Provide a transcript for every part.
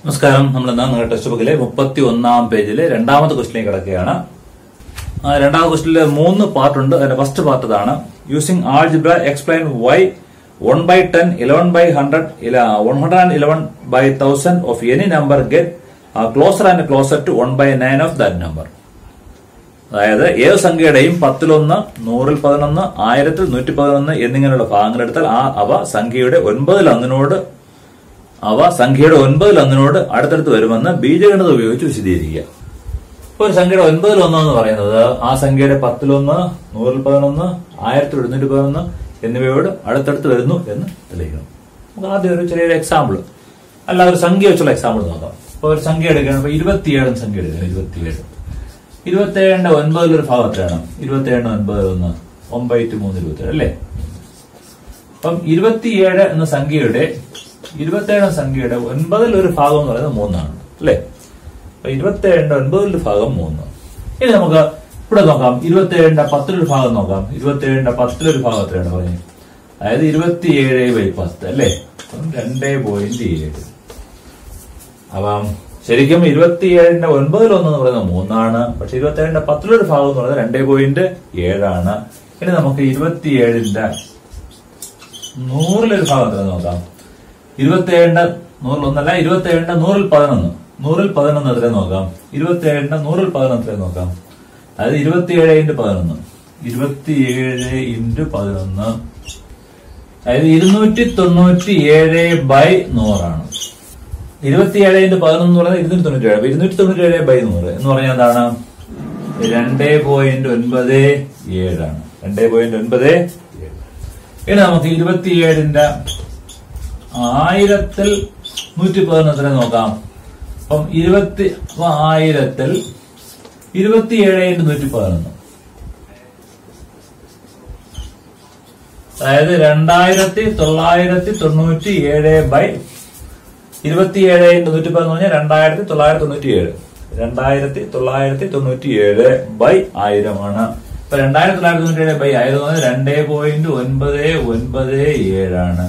നമസ്കാരം നമ്മൾ ഇന്ന് നമ്മുടെ ടെക്സ്റ്റ് ബുക്കിലെ മുപ്പത്തി ഒന്നാം പേജിലെ രണ്ടാമത്തെ ക്വസ്റ്റിലേക്ക് കിടക്കുകയാണ് ആ, രണ്ടാമത്തെ ക്വസ്റ്റിലെ മൂന്ന് പാർട്ട് ഉണ്ട് അതിന്റെ ഫസ്റ്റ് പാർട്ട് ഇതാണ് using algebra explain why one by ten eleven by hundred one hundred and eleven by thousand of any number get closer and closer to one by nine of that number അതായത് ഏത് സംഖ്യയുടെയും പത്തിലൊന്ന് നൂറിൽ പതിനൊന്ന് ആയിരത്തിൽ നൂറ്റി പതിനൊന്ന് എന്നിങ്ങനെയുള്ള ഭാഗങ്ങൾ എടുത്താൽ ആ അവ സംഖ്യയുടെ ഒൻപതിൽ ഒന്നിനോട് അവ സംഖ്യയുടെ ഒൻപതിൽ ഒന്നിനോട് അടുത്തടുത്ത് വരുമെന്ന് ബീജഗണിതം ഉപയോഗിച്ച് വിശദീകരിക്കുക ഇപ്പൊ ഒരു സംഖ്യയുടെ ഒൻപതിൽ ഒന്ന് എന്ന് പറയുന്നത് ആ സംഖ്യയുടെ പത്തിലൊന്ന് നൂറിൽ പതിനൊന്ന് ആയിരത്തി എഴുന്നൂറ്റി പതിനൊന്ന് എന്നിവയോട് അടുത്തടുത്ത് വരുന്നു എന്ന് തെളിയിക്കണം നമുക്ക് ആദ്യം ഒരു ചെറിയൊരു എക്സാമ്പിൾ അല്ല ഒരു സംഖ്യ വെച്ചുള്ള എക്സാമ്പിൾ നോക്കാം ഇപ്പൊ ഒരു സംഖ്യ എടുക്കുകയാണ് ഇപ്പൊ ഇരുപത്തിയേഴും സംഖ്യ എടുക്കണം ഇരുപത്തിയേഴ് ഇരുപത്തിയേഴിന്റെ ഒൻപതിലൊരു ഭാഗം എത്രയാണ് ഇരുപത്തിയേഴിന്റെ ഒൻപത് ഒന്ന് ഒമ്പത് ടു മൂന്ന് ഇരുപത്തിയേഴ് അല്ലേ അപ്പം ഇരുപത്തിയേഴ് എന്ന സംഖ്യയുടെ ഇരുപത്തിയേഴ് സംഖ്യയുടെ ഒൻപതിൽ ഒരു ഭാഗം എന്ന് പറയുന്നത് മൂന്നാണ് അല്ലേ അപ്പൊ ഇരുപത്തിയേഴിന്റെ ഒൻപതിൽ ഒരു ഭാഗം മൂന്ന് ഇനി നമുക്ക് ഇവിടെ നോക്കാം ഇരുപത്തിയേഴിന്റെ പത്തിലൊരു ഭാഗം നോക്കാം ഇരുപത്തിയേഴിന്റെ പത്തിലൊരു ഭാഗം എത്രയാണ് പറഞ്ഞത് അതായത് ഇരുപത്തിയേഴ് ബൈ പത്ത് അല്ലേ അപ്പം രണ്ടേ പോയിന്റ് ഏഴ് അപ്പം ശരിക്കും ഇരുപത്തിയേഴിന്റെ ഒൻപതിൽ ഒന്ന് എന്ന് പറയുന്നത് മൂന്നാണ് പക്ഷെ ഇരുപത്തിയേഴിന്റെ പത്തിലൊരു ഭാഗം എന്ന് പറയുന്നത് രണ്ടേ പോയിന്റ് ഏഴാണ് ഇനി നമുക്ക് ഇരുപത്തിയേഴിന്റെ നൂറിലൊരു ഭാഗം എത്ര നോക്കാം ഇരുപത്തിയേഴിന്റെ നൂറിൽ ഒന്നല്ല ഇരുപത്തിയേഴിന്റെ നൂറിൽ പതിനൊന്ന് നൂറിൽ പതിനൊന്ന് എത്ര നോക്കാം ഇരുപത്തിയേഴിന്റെ നൂറിൽ പതിനൊന്ന് എത്ര നോക്കാം അതായത് ഇരുപത്തിയേഴ് ഇൻറ്റു പതിനൊന്ന് ഇരുപത്തിയേഴ് ഇൻറ്റു പതിനൊന്ന് അതായത് ഇരുന്നൂറ്റി തൊണ്ണൂറ്റി ഏഴ് ബൈ നൂറാണ് ഇരുപത്തിയേഴ് ഇൻറ്റു പതിനൊന്ന് എന്ന് പറയുന്നത് ഇരുന്നൂറ്റി തൊണ്ണൂറ്റി ഏഴ് ഇരുന്നൂറ്റി തൊണ്ണൂറ്റി ഏഴ് ബൈ നൂറ് എന്ന് പറഞ്ഞാൽ എന്താണ് രണ്ടേ പോയിന്റ് ഒൻപത് ഏഴാണ് രണ്ടേ പോയിന്റ് ഒൻപത് ഏഴ് ഇനി നമുക്ക് ഇരുപത്തിയേഴിന്റെ ആയിരത്തിൽ നൂറ്റി പതിനൊന്ന് എത്ര നോക്കാം അപ്പം ഇരുപത്തി അപ്പൊ ആയിരത്തിൽ ഇരുപത്തിയേഴ് ഇൻറ്റു നൂറ്റി പതിനൊന്ന് അതായത് രണ്ടായിരത്തി തൊള്ളായിരത്തി തൊണ്ണൂറ്റി ഏഴ് ബൈ ഇരുപത്തിയേഴ് ഇൻറ്റു നൂറ്റി പതിനൊന്ന് പറഞ്ഞാൽ രണ്ടായിരത്തി തൊള്ളായിരത്തി തൊണ്ണൂറ്റി ഏഴ് രണ്ടായിരത്തി തൊള്ളായിരത്തി തൊണ്ണൂറ്റി ഏഴ് ബൈ ആയിരമാണ് ഇപ്പൊ രണ്ടായിരത്തി തൊള്ളായിരത്തി തൊണ്ണൂറ്റി ഏഴ് ബൈ ആയിരം എന്ന് പറഞ്ഞാൽ രണ്ടേ പോയിന്റ് ഒൻപത് ഒൻപത് ഏഴാണ്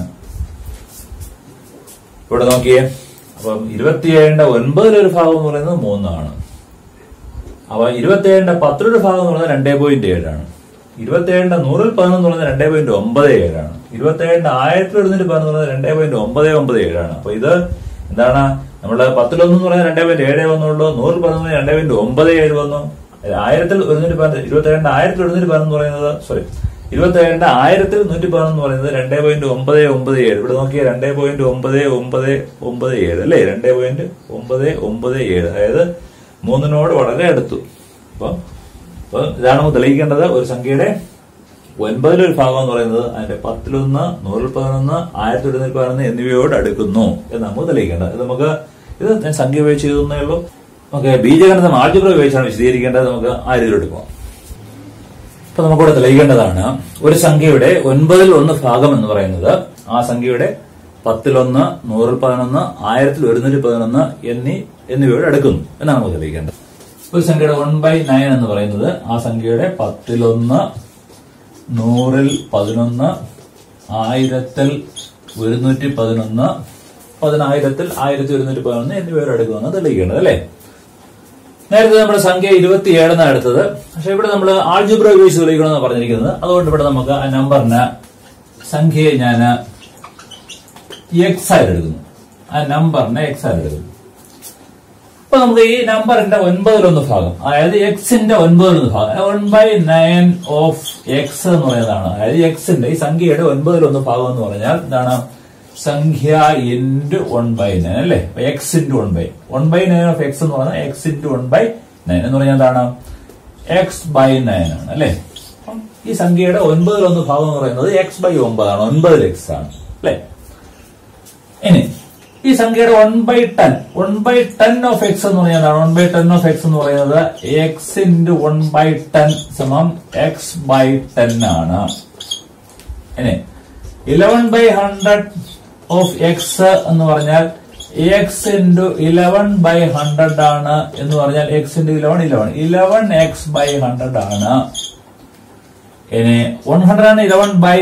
ഇവിടെ നോക്കിയേ അപ്പം ഇരുപത്തിയേഴിന്റെ ഒൻപതിലൊരു ഭാഗം എന്ന് പറയുന്നത് മൂന്നാണ് അപ്പൊ ഇരുപത്തിയേഴിന്റെ പത്തിലൊരു ഭാഗം എന്ന് പറയുന്നത് രണ്ടേ പോയിന്റ് ഏഴാണ് ഇരുപത്തിയേഴിന്റെ നൂറിൽ പതിനൊന്ന് എന്ന് പറയുന്നത് രണ്ടേ പോയിന്റ് ഒമ്പത് ഏഴാണ് ഇരുപത്തിയേഴിന്റെ ആയിരത്തിൽ എഴുന്നൂറ്റി പതിനൊന്ന് എന്ന് പറയുന്നത് രണ്ടേ പോയിന്റ് ഒമ്പത് ഒമ്പത് ഏഴാണ് അപ്പൊ ഇത് എന്താണ് നമ്മുടെ പത്തിലൊന്ന് എന്ന് പറയുന്നത് രണ്ടേ പോയിന്റ് ഏഴ് വന്നുള്ളൂ നൂറിൽ പതിനൊന്ന് രണ്ടേ പോയിന്റ് ഒമ്പത് ഏഴ് വന്നു ആയിരത്തിൽ ഒരുന്നൂറ്റി പതിനൊന്ന് ഇരുപത്തിയേഴിന്റെ ആയിരത്തിൽ എഴുന്നൂറ്റി പതിനൊന്ന് എന്ന് പറയുന്നത് സോറി ഇരുപത്തിയേഴിന്റെ ആയിരത്തിൽ നൂറ്റി പതിനൊന്ന് എന്ന് പറയുന്നത് രണ്ടേ പോയിന്റ് ഒമ്പത് ഒമ്പത് ഏഴ് ഇവിടെ നോക്കിയ രണ്ടേ പോയിന്റ് ഒമ്പത് ഒമ്പത് ഒമ്പത് ഏഴ് അല്ലേ രണ്ടേ പോയിന്റ് ഒമ്പത് ഒമ്പത് ഏഴ് അതായത് മൂന്നിനോട് വളരെ അടുത്തു അപ്പൊ അപ്പൊ ഇതാണ് നമുക്ക് തെളിയിക്കേണ്ടത് ഒരു സംഖ്യയുടെ ഒൻപതിലൊരു ഭാഗം എന്ന് പറയുന്നത് അതിന്റെ പത്തിലൊന്ന് നൂറിൽ പതിനൊന്ന് ആയിരത്തി എഴുന്നൂറ്റി പതിനൊന്ന് എന്നിവയോട് അടുക്കുന്നു എന്ന് നമുക്ക് തെളിയിക്കേണ്ടത് ഇത് നമുക്ക് ഇത് ഞാൻ സംഖ്യ ഉപയോഗിച്ച് ചെയ്തേ ഉള്ളൂ ഓക്കെ ബീജഗണിതം ആൾജിബ്ര ഉപയോഗിച്ചാണ് വിശദീകരിക്കേണ്ടത് നമുക്ക് ആ രീതിയിൽ എടുക്കാം അപ്പൊ നമുക്കിവിടെ തെളിയിക്കേണ്ടതാണ് ഒരു സംഖ്യയുടെ ഒൻപതിൽ ഒന്ന് ഭാഗം എന്ന് പറയുന്നത് ആ സംഖ്യയുടെ പത്തിലൊന്ന് നൂറിൽ പതിനൊന്ന് ആയിരത്തിൽ ഒരുന്നൂറ്റി പതിനൊന്ന് എന്നീ എന്നിവയോട് അടുക്കുന്നു എന്നാണ് നമുക്ക് തെളിയിക്കേണ്ടത് ഒരു സംഖ്യയുടെ വൺ ബൈ നയൻ എന്ന് പറയുന്നത് ആ സംഖ്യയുടെ പത്തിലൊന്ന് നൂറിൽ പതിനൊന്ന് ആയിരത്തിൽ ഒരുന്നൂറ്റി പതിനൊന്ന് പതിനായിരത്തിൽ ആയിരത്തി ഒരുന്നൂറ്റി പതിനൊന്ന് എന്നിവയോട് അടുക്കുമെന്ന് തെളിയിക്കേണ്ടത് അല്ലേ നേരത്തെ നമ്മുടെ സംഖ്യ ഇരുപത്തിയേഴെന്നാണ് എടുത്തത് പക്ഷെ ഇവിടെ നമ്മൾ ആൾജിബ്ര ഉപയോഗിച്ച് തെളിയിക്കണമെന്ന് പറഞ്ഞിരിക്കുന്നത് അതുകൊണ്ട് ഇവിടെ നമുക്ക് ആ നമ്പറിന് സംഖ്യയെ ഞാൻ എക്സ് ആയിട്ട് എടുക്കുന്നു ആ നമ്പറിനെ എക്സ് ആയിട്ട് എടുക്കുന്നു അപ്പൊ നമുക്ക് ഈ നമ്പറിന്റെ ഒൻപതിലൊന്ന് ഭാഗം അതായത് എക്സിന്റെ ഒൻപതിലൊന്ന് ഭാഗം one by nine of X എന്ന് പറയുന്നതാണ് അതായത് എക്സിന്റെ ഈ സംഖ്യയുടെ ഒൻപതിലൊന്ന് ഭാഗം എന്ന് പറഞ്ഞാൽ എന്താണ് സംഖ്യ ഇൻറ്റു വൺ ബൈ നയൻ അല്ലേ X into one by one by nine of X എന്ന് പറഞ്ഞാൽ X into one by nine എന്ന് പറഞ്ഞാൽ എന്താണ് എക്സ് ബൈ നയൻ ആണ് അല്ലേ അപ്പം ഈ സംഖ്യയുടെ ഒൻപതിലൊന്ന് ഭാഗം എന്ന് പറയുന്നത് എക്സ് ബൈ ഒമ്പതാണ് ഒൻപതിൽ എക്സ് ആണ് അല്ലേ ഇനി ഈ സംഖ്യയുടെ one by ten one by ten of X എന്ന് പറഞ്ഞാൽ one by ten of X എന്ന് പറയുന്നത് X into one by ten സമം എക്സ് ബൈ ടെൻ ആണ് ഇനി eleven by hundred of X എന്ന് പറഞ്ഞാൽ X into eleven by hundred ആണ് എന്ന് പറഞ്ഞാൽ X into eleven eleven eleven X by hundred ആണ് ഇനി one hundred and eleven by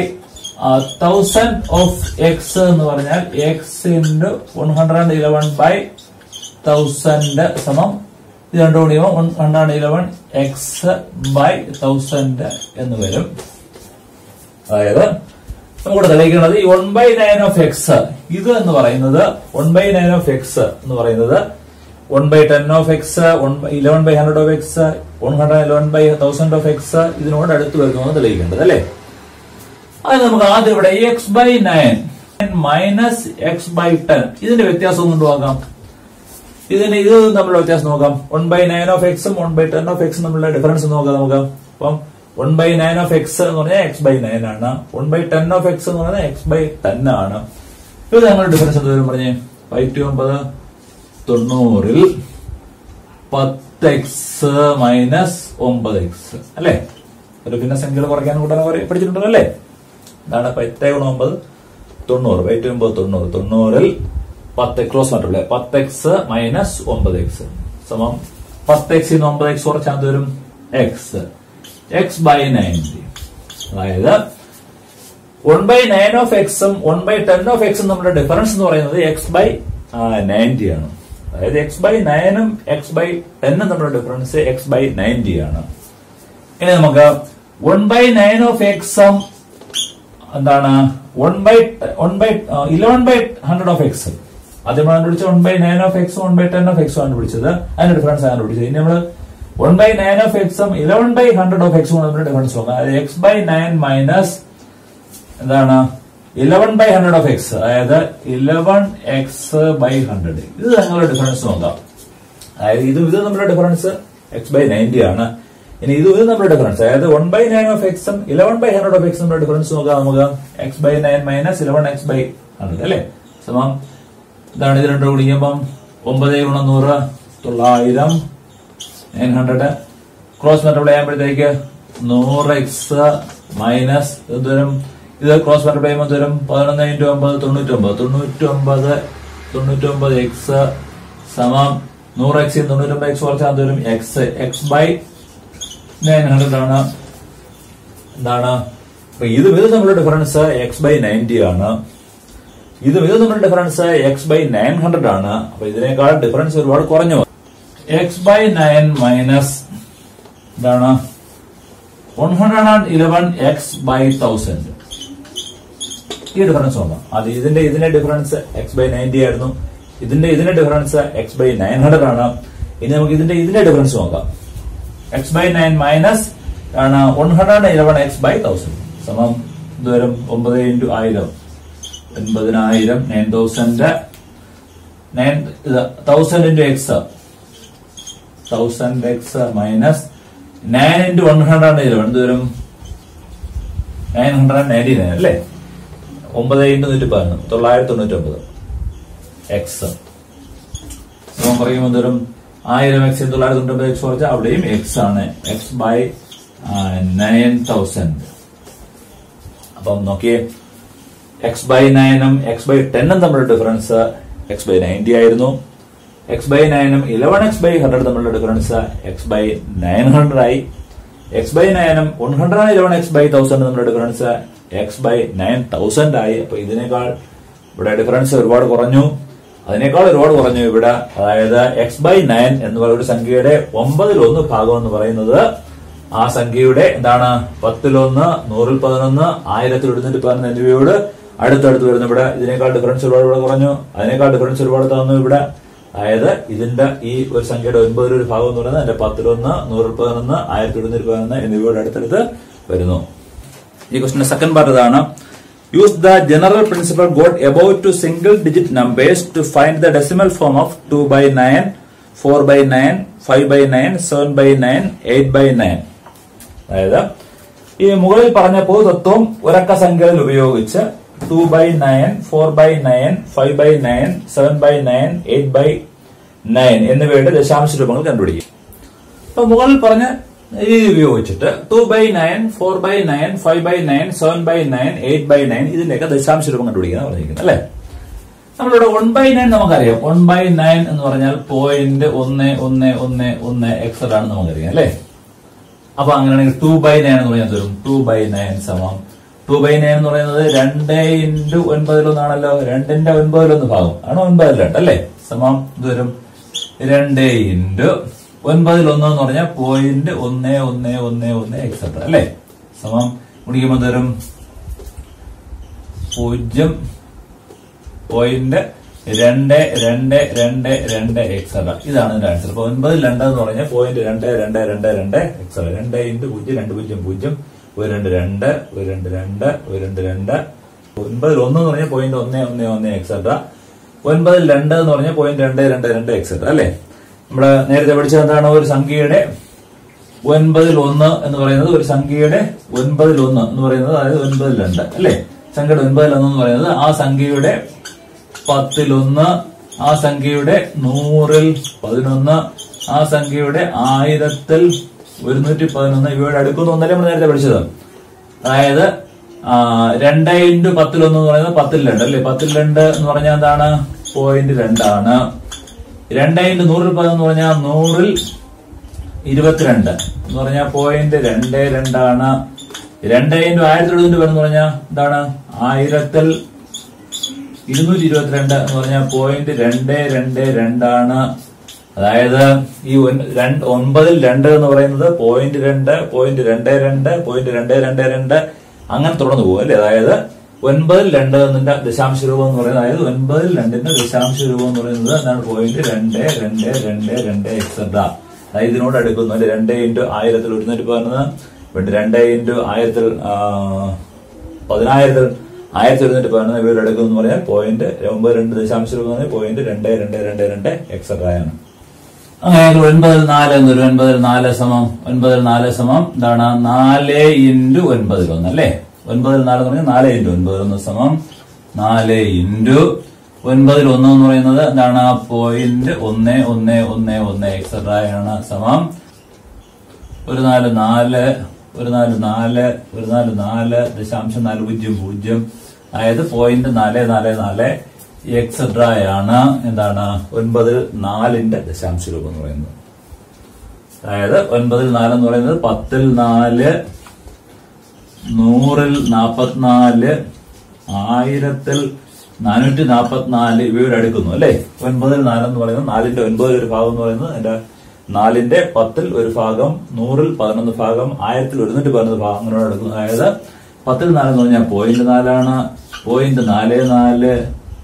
thousand of X എന്ന് പറഞ്ഞാൽ X into one hundred and eleven by thousand സമം ഇത് രണ്ടു കൂടി വൺ ആണ് ഇലവൻ എക്സ് ബൈ തൗസൻഡ് എന്ന് വരും അതായത് നമുക്കിവിടെ തെളിയിക്കുന്നത് ഈ one by nine of x ഇത് എന്ന് പറയുന്നത് one by nine of X എന്ന് പറയുന്നത് one by ten of x eleven by hundred of x one hundred eleven by thousand of x ഇതിനോട് അടുത്ത് വരുന്നു തെളിയിക്കേണ്ടത് അല്ലേ അത് നമുക്ക് ആദ്യം ഇവിടെ x by nine minus x by ten ഇതിന്റെ വ്യത്യാസം കൊണ്ടുപോകാം ഇതിന് ഇത് തമ്മിലുള്ള വ്യത്യാസം നോക്കാം വൺ ബൈ നയൻ ഓഫ് എക്സും വൺ ബൈ ടെൻ ഓഫ് എക്സും തമ്മിലുള്ള ഡിഫറൻസ് നോക്കാം നമുക്ക് അപ്പം one by nine of X എന്ന് പറഞ്ഞാൽ എക്സ് ബൈ നയൻ ആണ് one by ten of X എന്ന് പറഞ്ഞാൽ എക്സ് ബൈ ടെൻ ആണ് ഇത് ഞങ്ങളുടെ ഡിഫറൻസ് എന്ത് വരും പറഞ്ഞേ ഫൈവ് ടു ഒമ്പത് തൊണ്ണൂറിൽ പത്ത് എക്സ് മൈനസ് ഒമ്പത് എക്സ് അല്ലേ ഒരു ഭിന്ന സംഖ്യകൾ കുറയ്ക്കാൻ കൂട്ടാൻ പഠിച്ചിട്ടുണ്ടല്ലോ അല്ലേ ഇതാണ് പത്ത് ഗുണം ഒമ്പത് തൊണ്ണൂറ് പൈറ്റ് ഒമ്പത് തൊണ്ണൂറ് തൊണ്ണൂറിൽ പത്ത് ക്ലോസ് മറ്റുള്ള പത്ത് എക്സ് മൈനസ് ഒമ്പത് എക്സ് സമം പത്ത് എക്സ് ഒമ്പത് എക്സ് കുറച്ചാൽ വരും എക്സ് എക്സ് ബൈ നയൻറ്റി അതായത് വൺ ബൈ നയൻ ഓഫ് എക്സും വൺ ബൈ ടെൻ ഓഫ് എക്സും നമ്മുടെ ഡിഫറൻസ് എന്ന് പറയുന്നത് എക്സ് ബൈ നയൻറ്റി ആണ് അതായത് എക്സ് ബൈ നയനും എക്സ് ബൈ ടെന്നും നമ്മുടെ ഡിഫറൻസ് എക്സ് ബൈ നയൻറ്റി ആണ് ഇനി നമുക്ക് വൺ ബൈ നയൻ ഓഫ് എക്സും എന്താണ് one by one by eleven by hundred of x ആദ്യം നമ്മൾ കണ്ടുപിടിച്ച one by nine of x one by ten of x കണ്ടുപിടിച്ചത് അതിന്റെ ഡിഫറൻസ് കണ്ടുപിടിച്ചത് ഇനി നമ്മൾ വൺ ബൈ നയൻ ഓഫ് എക്സും ഇലവൻ ബൈ ഹൺഡ്രഡ് ഓഫ് എക്സും തമ്മിൽ ഡിഫറൻസ് നോക്കാം അതായത് എക്സ് ബൈ നയൻ മൈനസ് എന്താണ് eleven by hundred of x അതായത് ഇലവൻ എക്സ് ബൈ ഹൺഡ്രഡ് ഇത് ഞങ്ങളുടെ ഡിഫറൻസ് നോക്കാം അതായത് ഇത് ഇത് നമ്മുടെ ഡിഫറൻസ് എക്സ് ബൈ നയൻറ്റി ആണ് ഇനി ഇത് ഇത് നമ്മുടെ ഡിഫറൻസ് അതായത് വൺ ബൈ നയൻ ഓഫ് എക്സും ഇലവൻ ബൈ ഹൺഡ്രഡ് ഓഫ് എക്സും ഡിഫറൻസ് നോക്കാം നമുക്ക് x by nine minus eleven X by hundred അല്ലേ സമം ഇതാണ് ഇത് രണ്ടു കുടിക്കുമ്പം ഒമ്പത് ഗുണം നൂറ് തൊള്ളായിരം നയൻ ഹൺഡ്രഡ് ക്രോസ് മൾട്ടിപ്ലൈ ചെയ്യുമ്പോഴത്തേക്ക് നൂറ് എക്സ് മൈനസ് ഇത് വരും ഇത് ക്രോസ് മൾട്ടിപ്ലൈ ചെയ്യുമ്പോൾ തരും പതിനൊന്ന് ഇൻറ്റു ഒമ്പത് തൊണ്ണൂറ്റൊമ്പത് തൊണ്ണൂറ്റൊമ്പത് തൊണ്ണൂറ്റൊമ്പത് എക്സ് സമം നൂറ് എക്സ് തൊണ്ണൂറ്റൊമ്പത് എക്സ് കുറച്ചാൽ തരും x x by nine hundred ആണ് എന്താണ് അപ്പൊ ഇത് ഇത് നമ്മുടെ ഡിഫറൻസ് എക്സ് ബൈ നയൻറ്റി ആണ് ഇത് ഇത് നമ്മുടെ difference x by nine hundred ആണ് അപ്പൊ ഇതിനേക്കാൾ ഡിഫറൻസ് ഒരുപാട് കുറഞ്ഞു എക്സ് ബൈ നയൻ മൈനസ് എന്താണ് one hundred and eleven X by thousand ഈ ഡിഫറൻസ് നോക്കാം അത് ഇതിന്റെ ഇതിന്റെ ഡിഫറൻസ് എക്സ് ബൈ നയൻറ്റി ആയിരുന്നു ഇതിന്റെ ഇതിന്റെ difference x by nine hundred ആണ് ഇനി നമുക്ക് ഇതിന്റെ ഇതിന്റെ ഡിഫറൻസ് നോക്കാം എക്സ് ബൈ നയൻ മൈനസ് ആണ് one hundred eleven X by thousand സമം ഇത് വരും ഒമ്പത് ഇൻറ്റു ആയിരം ഒൻപതിനായിരം nine thousand nine thousand into x thousand x minus nine into one hundred eleven ഇത് വരും നയൻ ഹൺഡ്രഡ് നയൻറ്റി നയൻ അല്ലേ ഒമ്പത് ഇൻറ്റു നൂറ്റി പതിനൊന്ന് തൊള്ളായിരത്തി തൊണ്ണൂറ്റി ഒമ്പത് എക്സ് സമം പറയുമ്പോൾ തരും ആയിരം എക്സ് തൊള്ളായിരത്തി തൊണ്ണൂറ്റി എക്സ് കുറച്ച് അവിടെയും എക്സ് ആണ് എക്സ് ബൈ നയൻ തൗസൻഡ് അപ്പം നോക്കിയേ എക്സ് ബൈ നയനും എക്സ് ബൈ ടെന്നും തമ്മിലുള്ള ഡിഫറൻസ് എക്സ് ബൈ നയൻറ്റി ആയിരുന്നു എക്സ് ബൈ നയനും ഇലവൻ എക്സ് ബൈ ഹൺഡ്രഡ് തമ്മിലുള്ള difference x by nine hundred ആയി എക്സ് ബൈ നയനും one hundred eleven X by thousand തമ്മിലുള്ള difference x by nine thousand ആയി അപ്പൊ ഇതിനേക്കാൾ ഇവിടെ ഡിഫറൻസ് ഒരുപാട് കുറഞ്ഞു അതിനേക്കാൾ ഒരുപാട് കുറഞ്ഞു ഇവിടെ അതായത് എക്സ് ബൈ നയൻ എന്ന് പറയുന്ന ഒരു സംഖ്യയുടെ ഒമ്പതിലൊന്ന് ഭാഗം എന്ന് പറയുന്നത് ആ സംഖ്യയുടെ എന്താണ് പത്തിലൊന്ന് നൂറിൽ പതിനൊന്ന് ആയിരത്തിൽ എഴുന്നൂറ്റി പതിനൊന്ന് എന്നിവയോട് അടുത്തടുത്ത് വരുന്നു ഇവിടെ ഇതിനേക്കാൾ ഡിഫറൻസ് ഒരുപാട് ഇവിടെ കുറഞ്ഞു അതിനേക്കാൾ ഡിഫറൻസ് ഒരുപാട് തന്നു ഇവിടെ അതായത് ഇതിന്റെ ഈ ഒരു സംഖ്യയുടെ ഒൻപതിൽ ഒരു ഭാഗം എന്ന് പറയുന്നത് അതിന്റെ പത്തിലൊന്ന് നൂറിൽ പതിനൊന്ന് ആയിരത്തി എഴുന്നൂറ്റി പതിനൊന്ന് എന്നിവയോട് അടുത്തടുത്ത് വരുന്നു ഈ ക്വസ്റ്റിന്റെ സെക്കൻഡ് പാർട്ട് ഇതാണ് use the general principal got about two single digit numbers to find the decimal form of two by nine four by nine five by nine seven by nine eight by nine അതായത് ഈ മുകളിൽ പറഞ്ഞ പൊതുതത്വം ഒരക്ക സംഖ്യകളിൽ ഉപയോഗിച്ച് two by nine four by nine five by nine seven by nine eight by nine എന്നിവയുടെ ദശാംശ രൂപങ്ങൾ കണ്ടുപിടിക്കും അപ്പൊ മുകളിൽ പറഞ്ഞ രീതി ഉപയോഗിച്ചിട്ട് two by nine four by nine five by nine seven by nine eight by nine ഇതിന്റെയൊക്കെ ദശാംശ രൂപം കണ്ടുപിടിക്കുന്ന പറഞ്ഞിരിക്കുന്നത് അല്ലെ നമ്മളിവിടെ വൺ ബൈ നയൻ നമുക്കറിയാം വൺ ബൈ നയൻ എന്ന് പറഞ്ഞാൽ പോയിന്റ് ഒന്ന് ഒന്ന് ഒന്ന് ഒന്ന് എക്സൽ ആണ് നമുക്കറിയാം അല്ലെ അപ്പൊ അങ്ങനെയാണെങ്കിൽ ടു ബൈ നയൻ എന്ന് പറഞ്ഞാൽ തരും ടു ബൈ നയൻ സമം ടു ബൈ നയൻ എന്ന് പറയുന്നത് രണ്ട് ഇൻറ്റു ഒൻപതിലൊന്നാണല്ലോ രണ്ടിന്റെ ഒൻപതിലൊന്ന് ഭാഗം ആണ് ഒൻപതിൽ രണ്ട് അല്ലേ സമം ഇത് വരും രണ്ട് ഇൻറ്റു ഒൻപതിൽ ഒന്ന് എന്ന് പറഞ്ഞാൽ പോയിന്റ് ഒന്ന് ഒന്ന് ഒന്ന് ഒന്ന് എക്സെട്ര അല്ലേ സമം ഗുണിക്കുമ്പോൾ തരും പൂജ്യം പോയിന്റ് രണ്ട് രണ്ട് രണ്ട് രണ്ട് എക്സെട്ര ഇതാണ് ഇതിന്റെ ആൻസർ അപ്പൊ ഒൻപതിൽ രണ്ട് എന്ന് പറഞ്ഞാൽ പോയിന്റ് രണ്ട് രണ്ട് രണ്ട് രണ്ട് എക്സെട്ര രണ്ട് ഇൻറ്റു പൂജ്യം രണ്ട് പൂജ്യം പൂജ്യം ഒരു രണ്ട് രണ്ട് ഒരു രണ്ട് രണ്ട് ഒരു രണ്ട് രണ്ട് ഒൻപതിൽ ഒന്ന് എന്ന് പറഞ്ഞാൽ പോയിന്റ് ഒന്ന് ഒന്ന് ഒന്ന് എക്സെട്ര ഒൻപതിൽ രണ്ട് എന്ന് പറഞ്ഞാൽ പോയിന്റ് രണ്ട് രണ്ട് രണ്ട് എക്സെട്ര അല്ലേ നമ്മള് നേരത്തെ പഠിച്ചത് എന്താണ് ഒരു സംഖ്യയുടെ ഒൻപതിൽ ഒന്ന് എന്ന് പറയുന്നത് ഒരു സംഖ്യയുടെ ഒൻപതിൽ ഒന്ന് എന്ന് പറയുന്നത് അതായത് ഒൻപതിൽ രണ്ട് അല്ലേ സംഖ്യയുടെ ഒൻപതിൽ ഒന്ന് എന്ന് പറയുന്നത് ആ സംഖ്യയുടെ പത്തിലൊന്ന് ആ സംഖ്യയുടെ നൂറിൽ പതിനൊന്ന് ആ സംഖ്യയുടെ ആയിരത്തിൽ ഒരുന്നൂറ്റി പതിനൊന്ന് ഇവയുടെ അടുക്കുന്ന ഒന്നല്ലേ നമ്മൾ നേരത്തെ പഠിച്ചത് അതായത് ആ, രണ്ട് ഇൻറ്റു പത്തിലൊന്ന് എന്ന് പറയുന്നത് പത്തിൽ രണ്ട് അല്ലേ പത്തിൽ രണ്ട് എന്ന് പറഞ്ഞാൽ എന്താണ് പോയിന്റ് രണ്ടാണ് രണ്ട് ഇൻറ്റു നൂറിൽ പതിനൊന്ന് പറഞ്ഞാൽ നൂറിൽ ഇരുപത്തിരണ്ട് എന്ന് പറഞ്ഞാൽ പോയിന്റ് രണ്ട് രണ്ടാണ് രണ്ട് ഇൻറ്റു ആയിരത്തി എഴുന്നൂറ്റി പേരെന്ന് പറഞ്ഞാൽ എന്താണ് ആയിരത്തിൽ ഇരുന്നൂറ്റി ഇരുപത്തിരണ്ട് എന്ന് പറഞ്ഞാൽ പോയിന്റ് രണ്ട് രണ്ട് രണ്ടാണ് അതായത് ഈ ഒൻ- രണ്ട് ഒൻപതിൽ രണ്ട് എന്ന് പറയുന്നത് പോയിന്റ് രണ്ട് പോയിന്റ് രണ്ട് രണ്ട് പോയിന്റ് രണ്ട് രണ്ട് രണ്ട് അങ്ങനെ തുടർന്ന് പോകും അല്ലേ അതായത് ഒൻപതിൽ രണ്ട് എന്നതിന്റെ ദശാംശ രൂപം എന്ന് പറയുന്നത് അതായത് ഒൻപതിൽ രണ്ടിന്റെ ദശാംശ രൂപം എന്ന് പറയുന്നത് എന്താണ് പോയിന്റ് രണ്ട് രണ്ട് രണ്ട് രണ്ട് എക്സെട്ര അതായത് ഇതിനോട് അടുക്കുന്നു അല്ലെ രണ്ട് ഇൻറ്റു ആയിരത്തിൽ ഒരുന്നൂറ്റി പതിനൊന്ന് പിന്നെ രണ്ട് ഇൻറ്റു ആയിരത്തിൽ ആ, പതിനായിരത്തിൽ ആയിരത്തി ഒരുന്നൂറ്റി പതിനൊന്ന് ഇവർ എടുക്കും എന്ന് പറഞ്ഞാൽ പോയിന്റ് ഒമ്പത് രണ്ട് ദശാംശം രൂപ പോയിന്റ് രണ്ട് രണ്ട് രണ്ട് രണ്ട് എക്സെട്ര ആണ് അങ്ങനെ ഒൻപതിൽ നാല് എന്നൊരു ഒൻപതിൽ നാല് സമം ഒൻപതിൽ നാല് സമം എന്താണ് നാല് ഇൻറ്റു ഒൻപതിൽ ഒന്ന് അല്ലേ ഒൻപതിൽ നാല് എന്ന് പറഞ്ഞാൽ നാല് ഇൻറ്റു ഒൻപതിൽ ഒന്ന് സമം നാല് ഇൻറ്റു ഒൻപതിൽ ഒന്ന് എന്ന് പറയുന്നത് എന്താണ് പോയിന്റ് ഒന്ന് ഒന്ന് ഒന്ന് ഒന്ന് എക്സെട്ര ആണ് സമം ഒരു നാല് നാല് ഒരു നാല് നാല് ഒരു നാല് നാല് ദശാംശം നാല് പൂജ്യം പൂജ്യം അതായത് പോയിന്റ് നാല് നാല് നാല് എക്സെട്ര ആണ് എന്താണ് ഒൻപതിൽ നാലിന്റെ ദശാംശ രൂപം എന്ന് പറയുന്നത് അതായത് ഒൻപതിൽ നാല് എന്ന് പറയുന്നത് പത്തിൽ നാല് നൂറിൽ നാപ്പത്തിനാല് ആയിരത്തിൽ നാനൂറ്റി നാപ്പത്തിനാല് ഇവയോട് അടുക്കുന്നു അല്ലേ ഒൻപതിൽ നാലെന്ന് പറയുന്നത് നാലിന്റെ ഒൻപതിൽ ഒരു ഭാഗം എന്ന് പറയുന്നത് അതിന്റെ നാലിന്റെ പത്തിൽ ഒരു ഭാഗം നൂറിൽ പതിനൊന്ന് ഭാഗം ആയിരത്തിൽ ഒരുന്നൂറ്റി പതിനൊന്ന് ഭാഗം അങ്ങനെയോട് അടുക്കുന്നു അതായത് പത്തിൽ നാലെന്ന് പറഞ്ഞാൽ പോയിന്റ് നാലാണ് പോയിന്റ് നാല് നാല്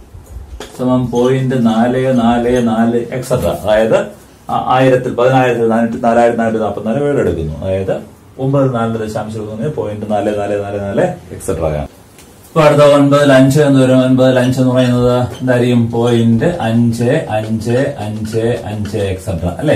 സമം പോയിന്റ് നാല് നാല് നാല് എക്സെട്ര അതായത് ആ- ആയിരത്തിൽ പതിനായിരത്തിൽ നാനൂറ്റി നാലായിരത്തി നാനൂറ്റി നാൽപ്പത്തിനാല് വീട് എടുക്കുന്നു അതായത് ഒമ്പത് നാല് ദശാംശം ഒന്ന് പോയിന്റ് നാല് നാല് നാല് നാല് എക്സെട്ര ആണ് ഇപ്പൊ അടുത്ത ഒൻപതിൽ അഞ്ച് എന്ന് വരും ഒൻപതിൽ അഞ്ച് എന്ന് പറയുന്നത് എന്തായിരിക്കും പോയിന്റ് അഞ്ച് അഞ്ച് അഞ്ച് അഞ്ച് എക്സെട്ര അല്ലേ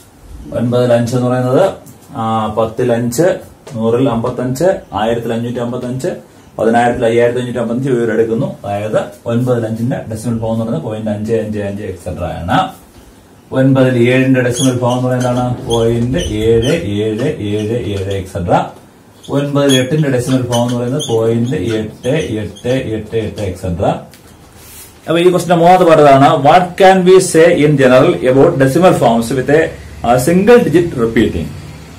ഒൻപതിൽ അഞ്ച് എന്ന് പറയുന്നത് ആ, പത്തിൽ അഞ്ച് നൂറിൽ അമ്പത്തഞ്ച് ആയിരത്തിൽ അഞ്ഞൂറ്റി അമ്പത്തഞ്ച് പതിനായിരത്തിൽ അയ്യായിരത്തി അഞ്ഞൂറ്റി അമ്പത്തഞ്ച് ഇവർ എടുക്കുന്നു അതായത് ഒൻപതിൽ അഞ്ചിന്റെ ഡെസിമൽ ഫോം എന്ന് പറയുന്നത് പോയിന്റ് അഞ്ച് അഞ്ച് അഞ്ച് എക്സെട്ര ആണ് ഒൻപതിൽ ഏഴിന്റെ ഡെസിമൽ ഫോം എന്ന് പറയുന്നത് എന്താണ് പോയിന്റ് ഏഴ് ഏഴ് ഏഴ് ഏഴ് എക്സെട്ര ഒൻപതിൽ എട്ടിന്റെ ഡെസിമൽ ഫോം എന്ന് പറയുന്നത് പോയിന്റ് എട്ട് എട്ട് എട്ട് എട്ട് എക്സെട്ര അപ്പൊ ഈ ക്വസ്റ്റിന്റെ മൂന്നാമത്തെ പാഠതാണ് what can be say in general about decimal forms with a single digit repeating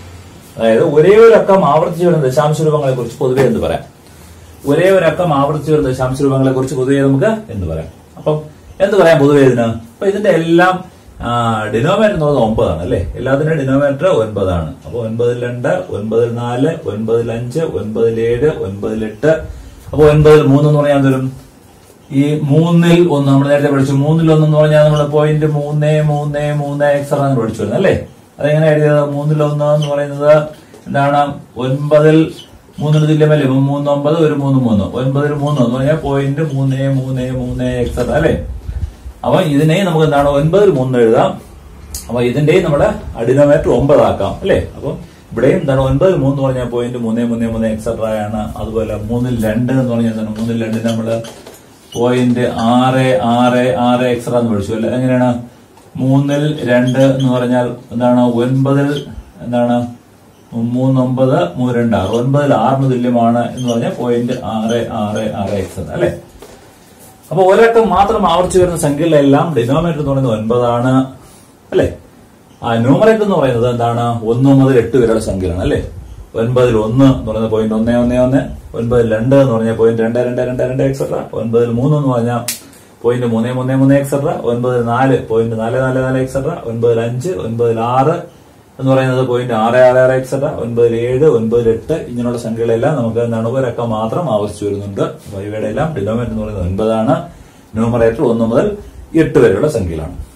അതായത് ഒരേ ഒരു അക്കം ആവർത്തിച്ചു വരുന്ന ദശാംശ രൂപങ്ങളെ കുറിച്ച് പൊതുവെ എന്ന് പറയാം ഒരേ ഒരു അക്കം ആവർത്തിച്ചു വരുന്ന ദശാംശ രൂപങ്ങളെ കുറിച്ച് പൊതുവെ നമുക്ക് എന്ന് പറയാം അപ്പം എന്ത് പറയാം പൊതുവെ ഇതിന് അപ്പൊ ഇതിന്റെ എല്ലാം ഡിനോമേറ്റർ എന്ന് പറയുന്നത് ഒമ്പതാണ് അല്ലെ എല്ലാത്തിന്റെ ഡിനോമേറ്റർ ഒൻപതാണ് അപ്പൊ ഒൻപതിൽ രണ്ട് ഒൻപതിൽ നാല് ഒൻപതിൽ അഞ്ച് ഒൻപതിൽ ഏഴ് ഒൻപതിൽ എട്ട് അപ്പൊ ഒൻപതിൽ മൂന്ന് എന്ന് പറഞ്ഞാൽ തരും ഈ മൂന്നിൽ ഒന്ന് നമ്മൾ നേരത്തെ പഠിച്ചു മൂന്നിൽ ഒന്ന് എന്ന് പറഞ്ഞാൽ നമ്മൾ പോയിന്റ് മൂന്ന് മൂന്ന് മൂന്ന് എക്സ്ട്രാ എന്ന് പഠിച്ചു വരുന്നത് അല്ലേ അതെങ്ങനെ എഴുതിയത് മൂന്നിൽ ഒന്ന് എന്ന് പറയുന്നത് എന്താണ് ഒൻപതിൽ മൂന്നിന് തുല്യമല്ലേ ഇപ്പൊ മൂന്ന് ഒമ്പത് ഒരു മൂന്ന് മൂന്ന് ഒൻപതിൽ മൂന്ന് എന്ന് പറഞ്ഞാൽ പോയിന്റ് മൂന്ന് മൂന്ന് മൂന്ന് എക്സ്ട്രാ അല്ലേ അപ്പൊ ഇതിനെ നമുക്ക് എന്താണ് ഒൻപതിൽ മൂന്ന് എഴുതാം അപ്പൊ ഇതിന്റെയും നമ്മുടെ അഡിനോമേറ്റർ ഒമ്പതാക്കാം അല്ലേ അപ്പൊ ഇവിടെയും എന്താണ് ഒൻപതിൽ മൂന്ന് പറഞ്ഞാൽ പോയിന്റ് മൂന്ന് മൂന്ന് മൂന്ന് എക്സെട്ര ആണ് അതുപോലെ മൂന്നിൽ രണ്ട് എന്ന് പറഞ്ഞാൽ എന്താണ് മൂന്നിൽ രണ്ട് നമ്മള് പോയിന്റ് ആറ് ആറ് ആറ് എക്സെട്ര എന്ന് പഠിച്ചു അല്ലെ എങ്ങനെയാണ് മൂന്നിൽ രണ്ട് എന്ന് പറഞ്ഞാൽ എന്താണ് ഒൻപതിൽ എന്താണ് മൂന്നൊമ്പത് മൂന്ന് രണ്ട് ആറ് ഒൻപതിൽ ആറിന് തുല്യമാണ് എന്ന് പറഞ്ഞാൽ പോയിന്റ് ആറ് ആറ് ആറ് എക്സെട്ര അല്ലെ അപ്പൊ ഒരക്കം മാത്രം ആവർത്തിച്ചു വരുന്ന സംഖ്യകളെല്ലാം ഡിനോമിനേറ്റർ എന്ന് പറയുന്നത് ഒൻപതാണ് അല്ലെ ആ ന്യൂമറേറ്റർ എന്ന് പറയുന്നത് എന്താണ് ഒന്ന് മുതൽ എട്ട് വരെയുള്ള സംഖ്യകളാണ് അല്ലെ ഒൻപതിൽ ഒന്ന് എന്ന് പറയുന്നത് പോയിന്റ് ഒന്ന് ഒന്ന് ഒന്ന് ഒൻപതിൽ രണ്ട് എന്ന് പറഞ്ഞാൽ പോയിന്റ് രണ്ട് രണ്ട് രണ്ട് രണ്ട് എക്സെട്ര ഒൻപതിൽ മൂന്ന് എന്ന് പറഞ്ഞാൽ പോയിന്റ് മൂന്ന് മൂന്ന് മൂന്ന് എക്സെട്ര ഒൻപതിൽ നാല് പോയിന്റ് നാല് നാല് നാല് എക്സെട്ര ഒൻപതിൽ അഞ്ച് ഒൻപതിൽ ആറ് എന്ന് പറയുന്നത് പോയിന്റ് ആറ് ആറ് ആറ് എക്സെട്ര ഒൻപതിൽ ഏഴ് ഒൻപതിൽ എട്ട് ഇങ്ങനെയുള്ള സംഖ്യകളെല്ലാം നമുക്ക് എന്താണ് ഒരക്കം മാത്രം ആവശ്യിച്ചു വരുന്നുണ്ട് അപ്പൊ ഇവയുടെ എല്ലാം ഡിനോമിനേറ്റർ എന്ന് പറയുന്നത് ഒൻപതാണ് ന്യൂമറേറ്റർ ഒന്ന് മുതൽ എട്ട് വരെയുള്ള സംഖ്യകളാണ്